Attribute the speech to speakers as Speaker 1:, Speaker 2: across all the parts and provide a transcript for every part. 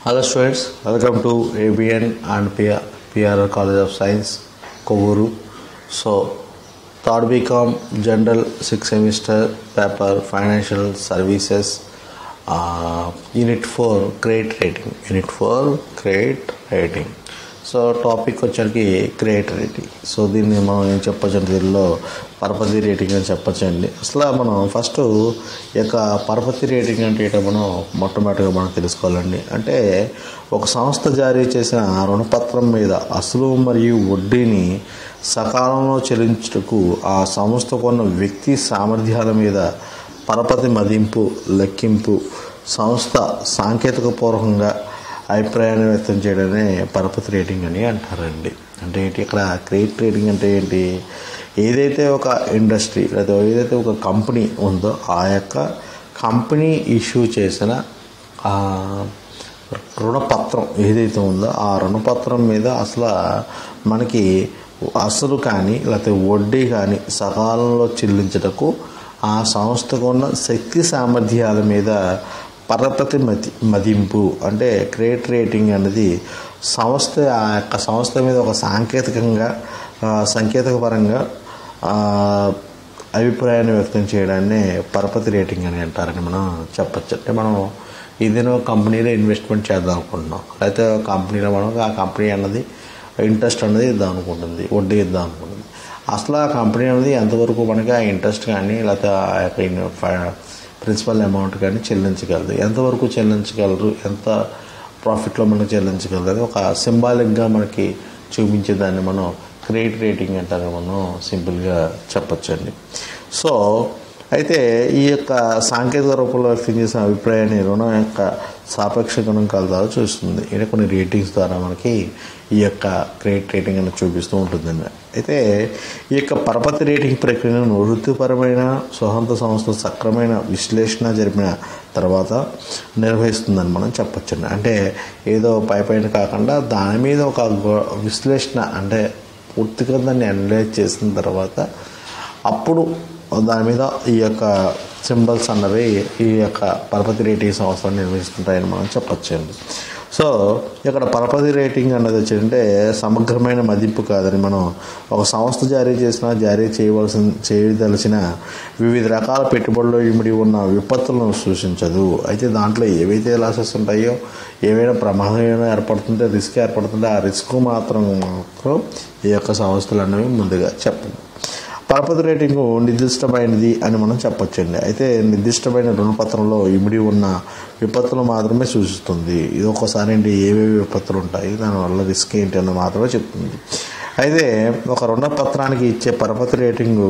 Speaker 1: Hello students, welcome to ABN and PR, PR College of Science, Kovuru. So, third BCom General 6 semester paper Financial Services uh, Unit 4 Credit Rating. Unit 4 Credit Rating. So topic వచ్చరికి credit rating so దీన్ని మనం ఏం చెప్పొచ్చు అంటే దీనిలో పరపతి rating అని చెప్పొచ్చండి అసలు మనం ఫస్ట్ ఈ యొక్క పరపతి రేటింగ్ అంటే ఏంటో మనం మొట్టమొదటిగా మనం తెలుసుకోవాలండి అంటే ఒక సంస్థ జారీ చేసిన రుణపత్రం మీద అసలు మరియు వడ్డీని సకాలంలో చెల్లించుటకు ఆ సంస్థకు ఉన్న వ్యక్తి సామర్థ్యాల మీద పరపతి మదింపు లెక్కింపు సంస్థ సాంకేతికపూర్వకంగా అభిప్రాయాన్ని వ్యక్తం చేయడమే పరపతి రేటింగ్ అని అంటారండి అంటే ఏంటి ఇక్కడ క్రెడిట్ రేటింగ్ అంటే ఏంటి ఏదైతే ఒక ఇండస్ట్రీ లేదా ఏదైతే ఒక కంపెనీ ఉందో ఆ యొక్క కంపెనీ ఇష్యూ చేసిన ఆ రుణపత్రం ఏదైతే ఉందో ఆ రుణపత్రం మీద అసలు మనకి అసలు కానీ లేకపోతే వడ్డీ కానీ సకాలంలో చెల్లించటకు ఆ సంస్థకు ఉన్న శక్తి సామర్థ్యాల మీద పరపతి మతి మదింపు అంటే క్రెడిట్ రేటింగ్ అనేది సంస్థ ఆ యొక్క సంస్థ మీద ఒక సాంకేతికంగా సాంకేతిక పరంగా అభిప్రాయాన్ని వ్యక్తం చేయడాన్ని పరపతి రేటింగ్ అని అంటారని మనం చెప్పచ్చు అంటే మనం ఏదైనా ఒక కంపెనీలో ఇన్వెస్ట్మెంట్ చేద్దాం అనుకుంటున్నాం అయితే కంపెనీలో మనం ఆ కంపెనీ అన్నది ఇంట్రెస్ట్ అనేది ఇద్దాం అనుకుంటుంది వడ్డీ ఇద్దాం అనుకుంటుంది అసలు ఆ కంపెనీ అనేది ఎంతవరకు మనకి ఆ ఇంట్రెస్ట్ కానీ లేకపోతే ఆ యొక్క ప్రిన్సిపల్ అమౌంట్ కానీ చెల్లించగలదు ఎంతవరకు చెల్లించగలరు ఎంత ప్రాఫిట్లో మనం చెల్లించగలరు అది ఒక సింబాలిక్గా మనకి చూపించేదాన్ని మనం క్రెడిట్ రేటింగ్ అంటారు మనం సింపుల్గా చెప్పచ్చండి సో అయితే ఈ యొక్క సాంకేతిక రూపంలో వ్యక్తం చేసిన అభిప్రాయాన్ని రుణం యొక్క సాపేక్ష గణాంకాల ద్వారా చూస్తుంది ఇది కొన్ని రేటింగ్స్ ద్వారా మనకి ఈ యొక్క క్రెడిట్ రేటింగ్ అని చూపిస్తూ ఉంటుందండి అయితే ఈ యొక్క పరపతి రేటింగ్ ప్రక్రియను వృత్తిపరమైన స్వతంత్ర సంస్థ సక్రమైన విశ్లేషణ జరిపిన తర్వాత నిర్వహిస్తుందని మనం చెప్పొచ్చండి అంటే ఏదో పై పైన కాకుండా దాని మీద ఒక విశ్లేషణ అంటే పూర్తిగా దాన్ని అనలైజ్ చేసిన తర్వాత అప్పుడు దాని మీద ఈ యొక్క సింబల్స్ అన్నవి ఈ యొక్క పరపతి రేటింగ్ సంస్థలు నిర్వహిస్తుంటాయని మనం చెప్పొచ్చండి సో ఇక్కడ పరపతి రేటింగ్ అన్నది వచ్చంటే సమగ్రమైన మదింపు కాదని మనం ఒక సంస్థ జారీ చేసిన జారీ చేయవలసిన చేయదలిచిన వివిధ రకాల పెట్టుబడులు ఇమిడి ఉన్న విపత్తులను సూచించదు అయితే దాంట్లో ఏవైతే లాసెస్ ఉంటాయో ఏవైనా ప్రమాదం ఏమైనా ఏర్పడుతుంటే రిస్క్ ఏర్పడుతుంటే ఆ రిస్క్ మాత్రం మాత్రం ఈ యొక్క సంస్థలు అనేవి ముందుగా చెప్పండి పరపతి రేటింగ్ నిర్దిష్టమైనది అని మనం చెప్పొచ్చండి అయితే నిర్దిష్టమైన రుణపత్రంలో ఇమిడి ఉన్న విపత్తులు మాత్రమే సూచిస్తుంది ఇది ఒక్కోసారి ఏంటి ఏవేవి విపత్తులు ఉంటాయి దానివల్ల రిస్క్ ఏంటి అని మాత్రమే చెప్తుంది అయితే ఒక రుణపత్రానికి ఇచ్చే పరపతి రేటింగు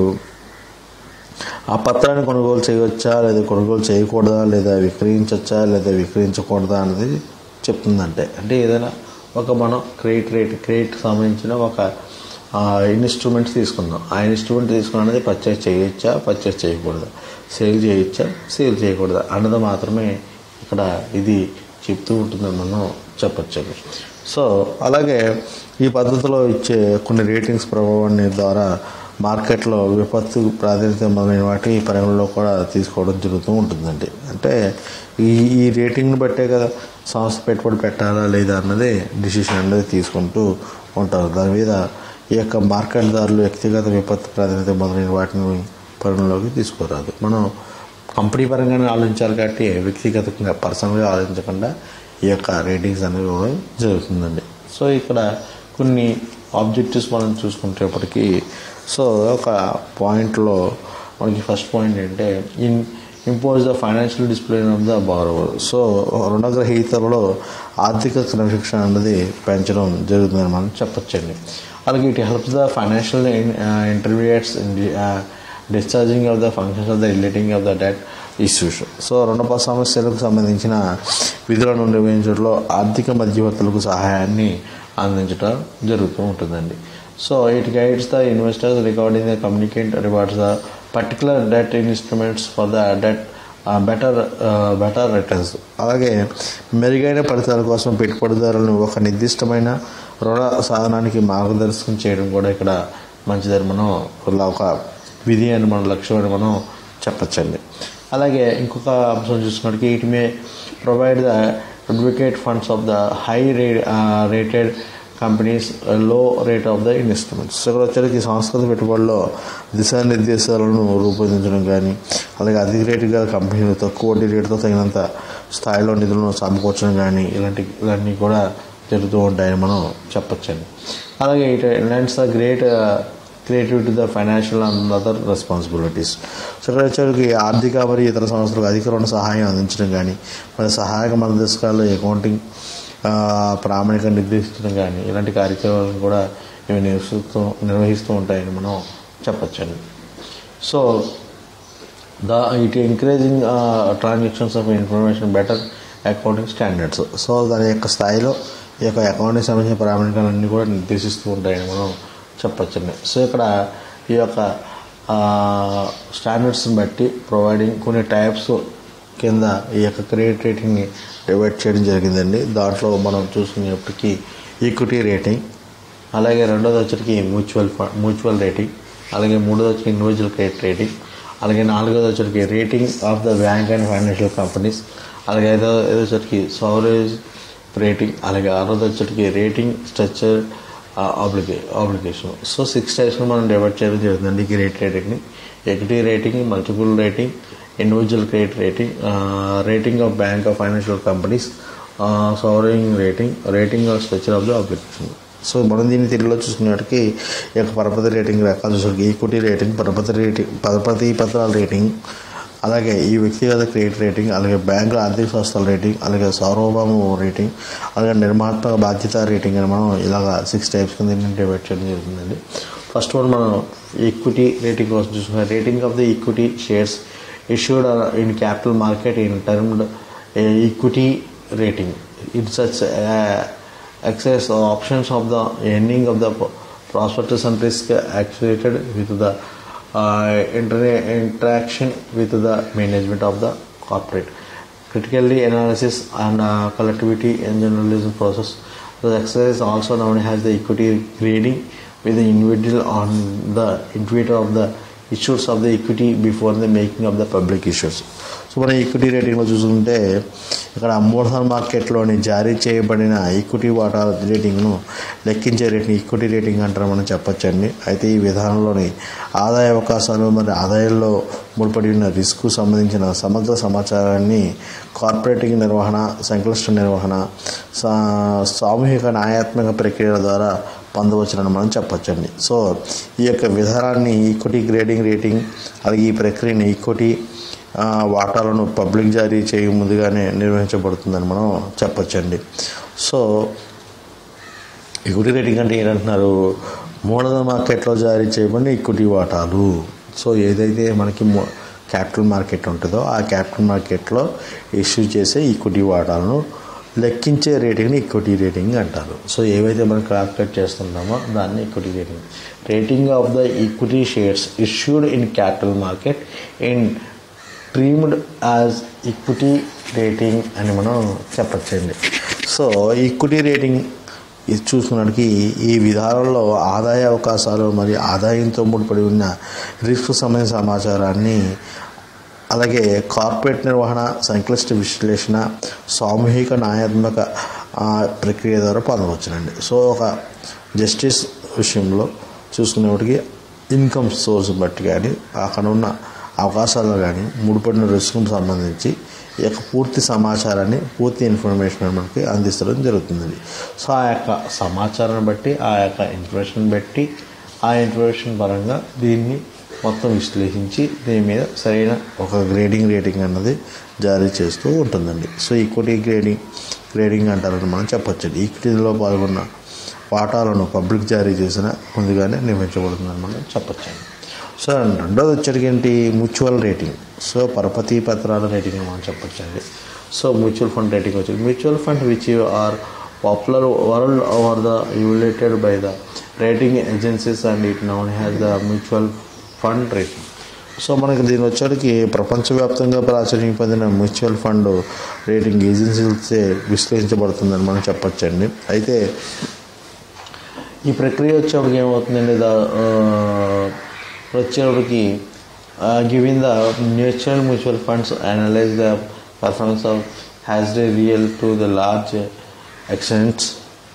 Speaker 1: ఆ పత్రాన్ని కొనుగోలు చేయవచ్చా లేదా కొనుగోలు చేయకూడదా లేదా విక్రయించవచ్చా లేదా విక్రయించకూడదా అనేది చెప్తుందంటే అంటే ఏదైనా ఒక మనం క్రెడిట్ రేట్ క్రెడిట్కి సంబంధించిన ఒక ఇన్స్ట్రుమెంట్స్ తీసుకున్నాం ఆ ఇన్స్ట్రుమెంట్ తీసుకున్నది పర్చేస్ చేయొచ్చా పర్చేస్ చేయకూడదా సేల్ చేయొచ్చా సేల్ చేయకూడదా అన్నది మాత్రమే ఇక్కడ ఇది చెప్తూ ఉంటుందని మనం చెప్పచ్చు సో అలాగే ఈ పద్ధతిలో ఇచ్చే కొన్ని రేటింగ్స్ ప్రభావాన్ని ద్వారా మార్కెట్లో విపత్తు ప్రాధాన్యత మొదలైన వాటి పరిగణలో కూడా తీసుకోవడం జరుగుతూ ఉంటుందండి అంటే ఈ ఈ రేటింగ్ని బట్టే కదా సంస్థ పెట్టుబడి పెట్టాలా లేదా అన్నది డిసిషన్ అనేది తీసుకుంటూ ఉంటారు దాని మీద ఈ యొక్క మార్కెట్ ధరలు వ్యక్తిగత విపత్తు ప్రాధాన్యత మొదలైన వాటిని పరిగణలోకి తీసుకురాదు మనం కంపెనీ పరంగానే ఆలోచించాలి కాబట్టి వ్యక్తిగతంగా పర్సనల్గా ఆలోచించకుండా ఈ యొక్క రేటింగ్స్ అనేవి ఇవ్వడం జరుగుతుందండి సో ఇక్కడ కొన్ని ఆబ్జెక్టివ్స్ మనం చూసుకునేటప్పటికీ సో ఒక పాయింట్లో మనకి ఫస్ట్ పాయింట్ ఏంటంటే in impose the financial discipline of the borrower so రుణగ్రహీతలలో ఆర్థిక క్రమశిక్షణ అనేది పెంచడం జరుగుతుందని మనం చెప్పొచ్చండి అలాగే it helps the financial intermediates discharging of the functions of the relating of the debt issues so రుణప సమస్యలకు సంబంధించిన విధులను నిర్వహించడంలో ఆర్థిక మధ్యవర్తులకు సహాయాన్ని అందించడం జరుగుతూ ఉంటుందండి so it guides the investors recording the communicate rewards the particular debt instruments for the debt better better returns అలాగే మెరుగైన ఫలితాల కోసం పెట్టుబడిదారులను ఒక నిర్దిష్టమైన రుణ సాధనానికి మార్గదర్శకం చేయడం కూడా ఇక్కడ మంచిదని మనం ఒక విధి అని మన లక్ష్యం అని మనం చెప్పచ్చండి అలాగే ఇంకొక అంశం చూసుకున్నట్టుకి it may provide the advocate funds of the high re rated companies low rate of the investments ఇక్కడ వచ్చేసరికి సంస్కృత పెట్టుబడిలో దిశానిర్దేశాలను రూపొందించడం కానీ అలాగే అధిక రేటు గల కంపెనీలు తక్కువ వడ్డీ రేటుతో తగినంత స్థాయిలో నిధులను సమకూర్చడం కానీ ఇలాంటి ఇలాంటివి కూడా జరుగుతూ ఉంటాయని మనం చెప్పొచ్చండి అలాగే it lends the great creativity the financial and other responsibilities so ఇక్కడ వచ్చేసరికి ఆర్థిక మరియు ఇతర సంస్థలకు అధిక రుణ సహాయం అందించడం కానీ మరి సహాయక మార్గదర్శకాలు అకౌంటింగ్ ఆ, ప్రామాణిక నిర్దేశించడం కానీ ఇలాంటి కార్యక్రమాలను కూడా ఇవి నిర్వహిస్తూ నిర్వహిస్తూ ఉంటాయని మనం చెప్పచ్చండి so the it encouraging transactions of information better accounting standards so దాని యొక్క స్థాయిలో ఈ యొక్క అకౌంటింగ్ సంబంధించిన ప్రామాణికాలన్నీ కూడా నిర్దేశిస్తూ ఉంటాయని మనం చెప్పచ్చండి సో ఇక్కడ ఈ యొక్క స్టాండర్డ్స్ని బట్టి ప్రొవైడింగ్ కొన్ని టైప్స్ కింద ఈ యొక్క క్రెడిట్ రేటింగ్ని డివైడ్ చేయడం జరిగిందండి దాంట్లో మనం చూసుకునేప్పటికీ ఈక్విటీ రేటింగ్ అలాగే రెండోది వచ్చరికి మ్యూచువల్ ఫండ్ మ్యూచువల్ రేటింగ్ అలాగే మూడోది వచ్చి ఇండివిజువల్ క్రెడిట్ రేటింగ్ అలాగే నాలుగోది వచ్చరికి rating of the bank and financial companies అలాగే ఐదో ఐదో వచ్చరికి సవరేజ్ రేటింగ్ అలాగే ఆరోది వచ్చరికి rating structure oblige obligation so six టైప్స్ని మనం డివైడ్ చేయడం జరుగుతుందండి ఈ క్రెడిట్ రేటింగ్ని equity rating multiple rating individual credit rating rating of bank of financial companies sovereign rating rating of structure of the application so మనం దీన్ని తెలుగులో చూసుకునేటికి ఈ యొక్క పరపతి రేటింగ్ రకాలు చూసుకుంటే ఈక్విటీ రేటింగ్ పరపతి రేటింగ్ పరపతి పత్రాల రేటింగ్ అలాగే ఈ వ్యక్తిగత క్రెడిట్ రేటింగ్ అలాగే బ్యాంకుల ఆర్థిక సంస్థల రేటింగ్ అలాగే సార్వభౌమ రేటింగ్ అలాగే నిర్మాణాత్మక బాధ్యత రేటింగ్ అని మనం ఇలాగ సిక్స్ టైప్స్ కింద దీన్ని డివైడ్ చేయడం జరుగుతుందండి ఫస్ట్ వన్ మనం ఈక్విటీ రేటింగ్ కోసం చూసుకున్నాం rating of the equity shares issued uh, in capital market in termed uh, equity rating. In such uh, access or options of the ending of the pro- prospectus and risk accelerated with the uh, inter- interaction with the management of the corporate. Critically analysis and uh, collectivity and journalism process. The exercise also known as the equity grading with the individual on the indicator of the issues of the equity before the making of the public issues so మనం equity రేటింగ్లో చూసుకుంటే ఇక్కడ మూలధన మార్కెట్లోని జారీ చేయబడిన equity వాటాల రేటింగ్ను లెక్కించే rating equity rating అంటారు మనం చెప్పొచ్చండి అయితే ఈ విధానంలోని ఆదాయ అవకాశాలు మరి ఆదాయంలో ముడిపడి ఉన్న రిస్క్ సంబంధించిన సమగ్ర సమాచారాన్ని కార్పొరేటింగ్ నిర్వహణ సంక్లిష్ట నిర్వహణ సా- సామూహిక న్యాయాత్మక ప్రక్రియల ద్వారా పొందవచ్చునని మనం చెప్పొచ్చండి సో ఈ యొక్క విధానాన్ని ఈక్విటీ గ్రేడింగ్ రేటింగ్ అలాగే ఈ ప్రక్రియని ఈక్విటీ ఆ, వాటాలను పబ్లిక్ జారీ చేయ ముందుగానే నిర్వహించబడుతుందని మనం చెప్పొచ్చండి సో ఈక్విటీ రేటింగ్ అంటే ఏంటంటున్నారు మూలధన మార్కెట్లో జారీ చేయబడిన ఈక్విటీ వాటాలు సో ఏదైతే మనకి మో- క్యాపిటల్ మార్కెట్ ఉంటుందో ఆ క్యాపిటల్ మార్కెట్లో ఇష్యూ చేసే ఈక్విటీ వాటాలను లెక్కించే రేటింగ్ని ఈక్విటీ రేటింగ్ అంటారు సో ఏవైతే మనం క్యాల్కులేట్ చేస్తున్నామో దాన్ని equity rating rating of the equity shares issued in capital market in treated as equity rating అని మనం చెప్పచ్చండి సో ఈక్విటీ రేటింగ్ ఇది చూసుకున్నటికి ఈ విధానంలో ఆదాయ అవకాశాలు మరియు ఆదాయంతో ముడిపడి ఉన్న రిస్క్ సంబంధించిన సమాచారాన్ని అలాగే కార్పొరేట్ నిర్వహణ సంక్లిష్ట విశ్లేషణ సామూహిక న్యాయాత్మక ఆ, ప్రక్రియ ద్వారా పొందవచ్చునండి సో ఒక జస్టిస్ విషయంలో చూసుకునేప్పటికీ ఇన్కమ్ సోర్స్ బట్టి కానీ అక్కడ ఉన్న అవకాశాలు కానీ ముడిపడిన రిస్క్కు సంబంధించి ఈ యొక్క పూర్తి సమాచారాన్ని పూర్తి ఇన్ఫర్మేషన్ మనకి అందిస్తడం జరుగుతుంది సో ఆ యొక్క సమాచారాన్ని బట్టి ఆ యొక్క ఇన్ఫర్మేషన్ బట్టి ఆ ఇన్ఫర్మేషన్ పరంగా దీన్ని మొత్తం విశ్లేషించి దీని మీద సరైన ఒక గ్రేడింగ్ రేటింగ్ అన్నది జారీ చేస్తూ ఉంటుందండి సో ఈక్విటీ గ్రేడింగ్ గ్రేడింగ్ అంటారని మనం చెప్పొచ్చండి ఈక్విటీలో పాల్గొన్న వాటాలను పబ్లిక్ జారీ చేసిన ముందుగానే నిర్మించబడుతుందని మనం చెప్పొచ్చండి సో రెండోది వచ్చరికి ఏంటి మ్యూచువల్ రేటింగ్ సో పరపతి పత్రాల రేటింగ్ మనం చెప్పొచ్చండి సో మ్యూచువల్ ఫండ్ రేటింగ్ వచ్చి mutual fund which are popular world over the evaluated by the rating agencies and it known has the mutual fund rating so మనకి దీని వచ్చరికి ప్రపంచవ్యాప్తంగా ప్రాచుర్యం పొందిన మ్యూచువల్ ఫండ్ రేటింగ్ ఏజెన్సీలచే విశ్లేషించబడుతుందని మనం చెప్పొచ్చండి అయితే ఈ ప్రక్రియ వచ్చేప్పటికి ఏమవుతుందండి ద వచ్చేప్పటికి giving the mutual mutual funds analyze the performance of has day real to the large extents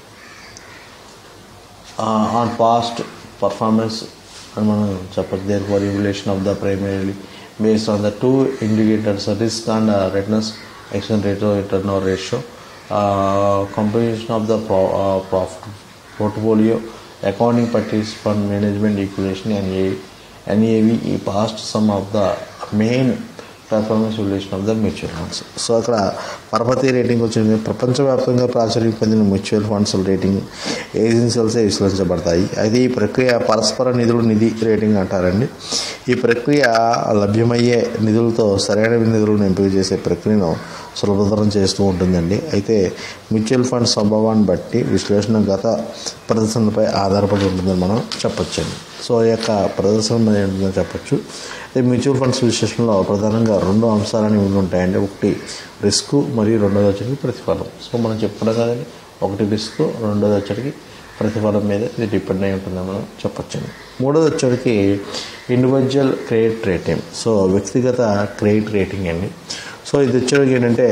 Speaker 1: on past performance అని మనం చెప్పచ్చు there for revaluation of the primarily based on the two indicators risk and returns exchange rate return or ratio composition of the profit portfolio accounting participant management equation and NAV ఈ past some of the main performance relation of the mutual funds so అక్కడ పరపతి rating వచ్చింది ప్రపంచవ్యాప్తంగా ప్రాచుర్యం పొందిన mutual funds rating ఏజెన్సీలసే విశ్లేషించబడతాయి అయితే ఈ ప్రక్రియ పరస్పర నిధులు నిధి రేటింగ్ అంటారండి ఈ ప్రక్రియ లభ్యమయ్యే నిధులతో సరైన నిధులను ఎంపిక చేసే ప్రక్రియను సులభతరం చేస్తూ ఉంటుందండి అయితే మ్యూచువల్ ఫండ్ స్వభావాన్ని బట్టి విశ్లేషణ గత ప్రదర్శనపై ఆధారపడి ఉంటుందని మనం చెప్పొచ్చండి సో ఈ యొక్క ప్రదర్శన మీద ఏంటంటే చెప్పొచ్చు అయితే మ్యూచువల్ ఫండ్స్ విశ్లేషణలో ప్రధానంగా రెండు అంశాలని ఇవి ఉంటాయండి ఒకటి రిస్క్ మరియు రెండోది వచ్చరికి ప్రతిఫలం సో మనం చెప్పుకున్నాం కదండి ఒకటి రిస్క్ రెండోది వచ్చరికి ప్రతిఫలం మీద ఇది డిపెండ్ అయి ఉంటుందని మనం చెప్పొచ్చండి మూడోది వచ్చరికి ఇండివిజువల్ క్రెడిట్ రేటింగ్ సో వ్యక్తిగత క్రెడిట్ రేటింగ్ అండి సో ఇది వచ్చేటికి ఏంటంటే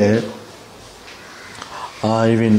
Speaker 1: ఇవి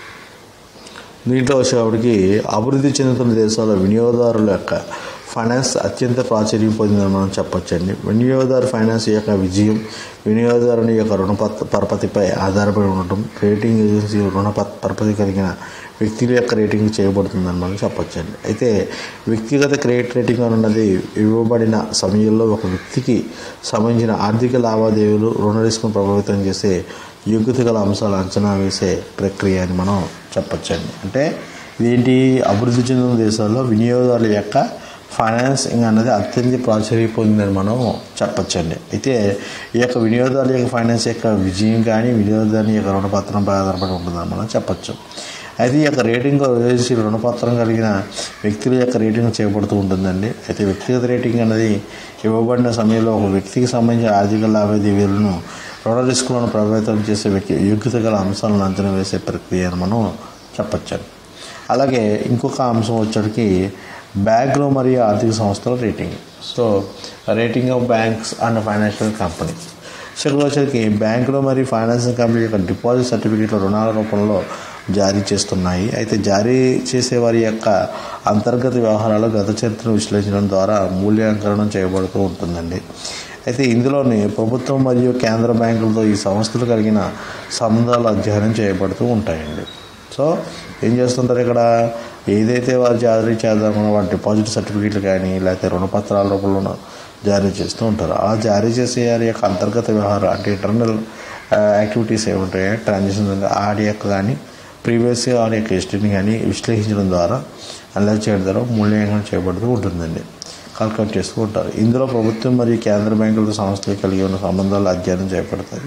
Speaker 1: దీంట్లో వచ్చేటప్పటికి అభివృద్ధి చెందుతున్న దేశాల వినియోగదారుల యొక్క ఫైనాన్స్ అత్యంత ప్రాచుర్యం పొందిందని మనం చెప్పొచ్చండి వినియోగదారు ఫైనాన్స్ యొక్క విజయం వినియోగదారుని యొక్క రుణ పరపతిపై ఆధారపడి ఉండటం రేటింగ్ ఏజెన్సీ రుణ పరపతి కలిగిన వ్యక్తుల యొక్క రేటింగ్ చేయబడుతుందని మనం చెప్పొచ్చండి అయితే వ్యక్తిగత క్రెడిట్ రేటింగ్ అన్నది ఇవ్వబడిన సమయంలో ఒక వ్యక్తికి సంబంధించిన ఆర్థిక లావాదేవీలు రుణ రిస్క్ను ప్రభావితం చేసే యోగ్యత గల అంశాలు అంచనా వేసే ప్రక్రియ అని మనం చెప్పొచ్చండి అంటే ఇదేంటి అభివృద్ధి చెందిన దేశాల్లో వినియోగదారుల యొక్క ఫైనాన్సింగ్ అన్నది అత్యంత ప్రాచుర్యం పొందిందని మనం చెప్పొచ్చండి అయితే ఈ యొక్క వినియోగదారుల యొక్క ఫైనాన్స్ యొక్క విజయం కానీ వినియోగదారుని యొక్క రుణపత్రంపై ఆధారపడి ఉంటుందని మనం చెప్పొచ్చు అయితే ఈ యొక్క రేటింగ్ ఏజెన్సీ రుణపత్రం కలిగిన వ్యక్తుల యొక్క రేటింగ్ చేయబడుతూ ఉంటుందండి అయితే వ్యక్తిగత రేటింగ్ అనేది ఇవ్వబడిన సమయంలో ఒక వ్యక్తికి సంబంధించిన ఆర్థిక లావాదేవీలను రుణ రిస్కులను ప్రభావితం చేసే వ్యక్తి యోగ్యత గల అంశాలను అంచనా వేసే ప్రక్రియ అని మనం చెప్పచ్చు అలాగే ఇంకొక అంశం వచ్చరికి బ్యాంకులు మరియు ఆర్థిక సంస్థల rating so rating of banks and financial companies so ఇక్కడ వచ్చరికి బ్యాంకులు మరియు ఫైనాన్షియల్ కంపెనీ యొక్క డిపాజిట్ సర్టిఫికేట్ల రుణాల రూపంలో జారీ చేస్తున్నాయి అయితే జారీ చేసే వారి యొక్క అంతర్గత వ్యవహారాలు గత చరిత్రను విశ్లేషించడం ద్వారా మూల్యాంకనం చేయబడుతూ ఉంటుందండి అయితే ఇందులోని ప్రభుత్వం మరియు కేంద్ర బ్యాంకులతో ఈ సంస్థలు కలిగిన సంబంధాలు అధ్యయనం చేయబడుతూ ఉంటాయండి సో ఏం చేస్తుంటారు ఇక్కడ ఏదైతే వారు జారీ చేద్దామో వారి డిపాజిట్ సర్టిఫికేట్లు కానీ లేకపోతే రుణపత్రాల రూపంలో జారీ చేస్తూ ఉంటారు ఆ జారీ చేసే వారి యొక్క అంతర్గత వ్యవహారం అంటే ఇంటర్నల్ యాక్టివిటీస్ ఏముంటాయో ట్రాన్సాక్షన్ ఆడి యొక్క కానీ ప్రీవియస్గా వారి యొక్క హిస్టరీని కానీ విశ్లేషించడం ద్వారా అనలైజ్ చేయడం ద్వారా మూల్యాంకనం చేయబడుతూ ఉంటుందండి కాల్కులేట్ చేస్తూ ఉంటారు ఇందులో ప్రభుత్వం మరియు కేంద్ర బ్యాంకులతో సంస్థలు కలిగి ఉన్న సంబంధాలు అధ్యయనం చేయబడతాయి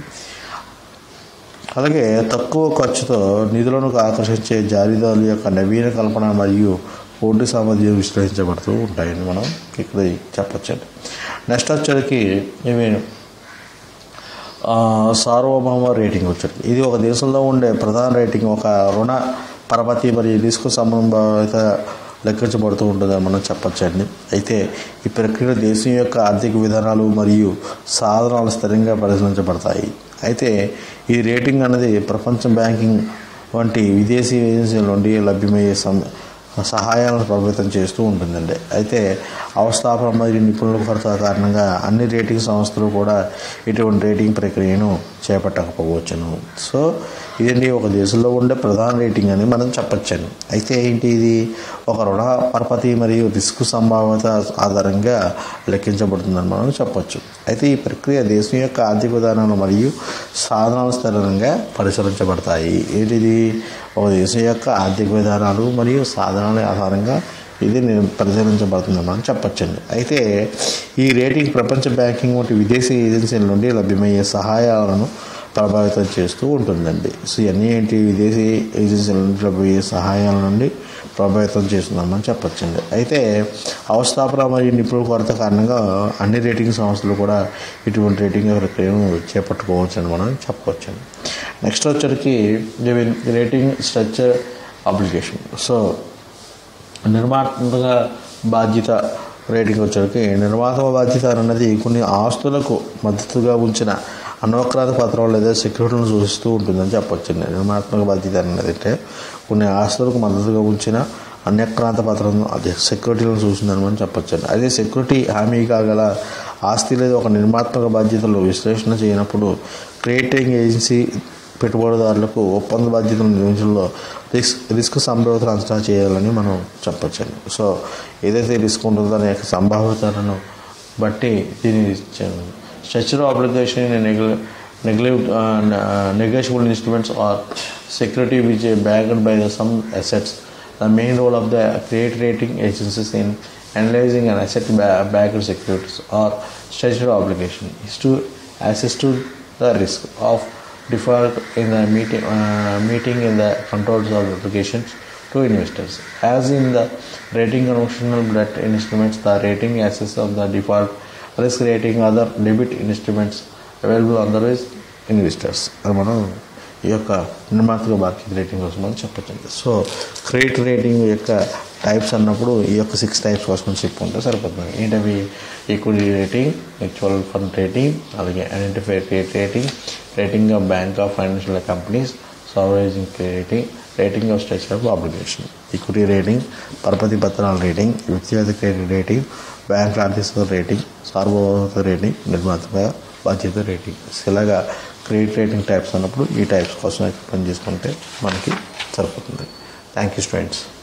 Speaker 1: అలాగే తక్కువ ఖర్చుతో నిధులను ఆకర్షించే జారీదారుల యొక్క నవీన కల్పన మరియు పోటీ సామర్థ్యం విశ్లేషించబడుతూ ఉంటాయని మనం ఇక్కడ చెప్పచ్చండి నెక్స్ట్ వచ్చేసరికి ఇవి సార్వభౌమ రేటింగ్ వచ్చేది ఇది ఒక దేశంలో ఉండే ప్రధాన రేటింగ్ ఒక రుణ పరపతి మరియు రిస్క్ సంబంధిత లెక్కించబడుతూ ఉంటుందని మనం చెప్పచ్చండి అయితే ఈ ప్రక్రియ దేశం యొక్క ఆర్థిక విధానాలు మరియు సాధనాలు స్థిరంగా పరిశీలించబడతాయి అయితే ఈ రేటింగ్ అనేది ప్రపంచ బ్యాంకింగ్ వంటి విదేశీ ఏజెన్సీల నుండి లభ్యమయ్యే సం సహాయాలను ప్రభావితం చేస్తూ ఉంటుందండి అయితే అవస్థాపన మరియు నిపుణుల కొరత కారణంగా అన్ని రేటింగ్ సంస్థలు కూడా ఇటువంటి రేటింగ్ ప్రక్రియను చేపట్టకపోవచ్చును సో ఇదండి ఒక దేశంలో ఉండే ప్రధాన రేటింగ్ అని మనం చెప్పచ్చండి అయితే ఏంటి ఇది ఒక రుణ పరపతి మరియు రిస్క్ సంభావ్యత ఆధారంగా లెక్కించబడుతుందని మనం చెప్పొచ్చు అయితే ఈ ప్రక్రియ దేశం యొక్క ఆర్థిక విధానాలు మరియు సాధనాల స్థిరంగా పరిశీలించబడతాయి ఏంటిది ఒక దేశం యొక్క ఆర్థిక విధానాలు మరియు సాధనాల ఆధారంగా ఇది పరిశీలించబడుతుందని మనం చెప్పచ్చండి అయితే ఈ రేటింగ్ ప్రపంచ బ్యాంకింగ్ వంటి విదేశీ ఏజెన్సీల నుండి లభ్యమయ్యే సహాయాలను ప్రభావితం చేస్తూ ఉంటుందండి సో ఇవన్నీ ఏంటి విదేశీ ఏజెన్సీల నుండి లభ్యమయ్యే సహాయాల నుండి ప్రభావితం చేస్తుందని చెప్పచ్చండి అయితే అవస్థాపన మరియు నిపుణుల కొరత కారణంగా అన్ని రేటింగ్ సంస్థలు కూడా ఇటువంటి రేటింగ్ ప్రక్రియను చేపట్టుకోవచ్చు అని మనం చెప్పవచ్చండి నెక్స్ట్ వచ్చరికి రేటింగ్ స్ట్రక్చర్ అప్లికేషన్ సో నిర్మాణాత్మక బాధ్యత రేటింగ్ వచ్చరికి నిర్మాణ బాధ్యత అన్నది కొన్ని ఆస్తులకు మద్దతుగా ఉంచిన అనవక్రాంత పత్రం లేదా సెక్యూరిటీలను సూచిస్తూ ఉంటుందని చెప్పొచ్చు నిర్మాణాత్మక బాధ్యత అనేది అంటే కొన్ని ఆస్తులకు మద్దతుగా ఉంచిన అన్యక్రాంత పత్రం అది సెక్యూరిటీలను సూచిందని మనం చెప్పొచ్చు అదే సెక్యూరిటీ హామీ కాగల ఆస్తి లేదా ఒక నిర్మాణాత్మక బాధ్యతలు విశ్లేషణ చేయనప్పుడు క్రియేటింగ్ ఏజెన్సీ పెట్టుబడిదారులకు ఒప్పంద బాధ్యతలను నిర్వహించడంలో రిస్క్ రిస్క్ సంభావ్యతను అంచనా చేయాలని మనం చెప్పొచ్చండి సో ఏదైతే రిస్క్ ఉంటుందో దాని యొక్క సంభావ్యతలను బట్టి దీన్ని structure obligation neglect negotiable instruments are security which backed by the some assets the main role of the credit rating agencies in analyzing an asset ba- backed securities or statutory obligation is to assess to the risk of default in the meeting, uh, meeting in the controls of obligations to investors. As in the rating conventional debt instruments, the rating assess of the default risk rating other debit instruments available on the risk investors. అది మనం ఈ యొక్క నిర్మాతృక బాధ్యత rating కోసం మనం చెప్పచ్చండి so credit rating యొక్క types అన్నప్పుడు ఈ యొక్క సిక్స్ టైప్స్ కోసం చెప్పుకుంటే సరిపోతుంది ఏంటవి equity rating mutual fund rating అలాగే identify credit rating rating of bank of financial companies sovereign rating rating of structure of obligation equity rating పరపతి పత్రాల రేటింగ్ వ్యక్తిగత క్రెడిట్ రేటింగ్ బ్యాంక్ ఆర్థిక రేటింగ్ సార్వభౌమత రేటింగ్ నిర్మాతృక బాధ్యత రేటింగ్ ఇలాగా క్రెడిట్ రేటింగ్ టైప్స్ అన్నప్పుడు ఈ టైప్స్ కోసం పని చేసుకుంటే మనకి సరిపోతుంది థ్యాంక్ యూ స్టూడెంట్స్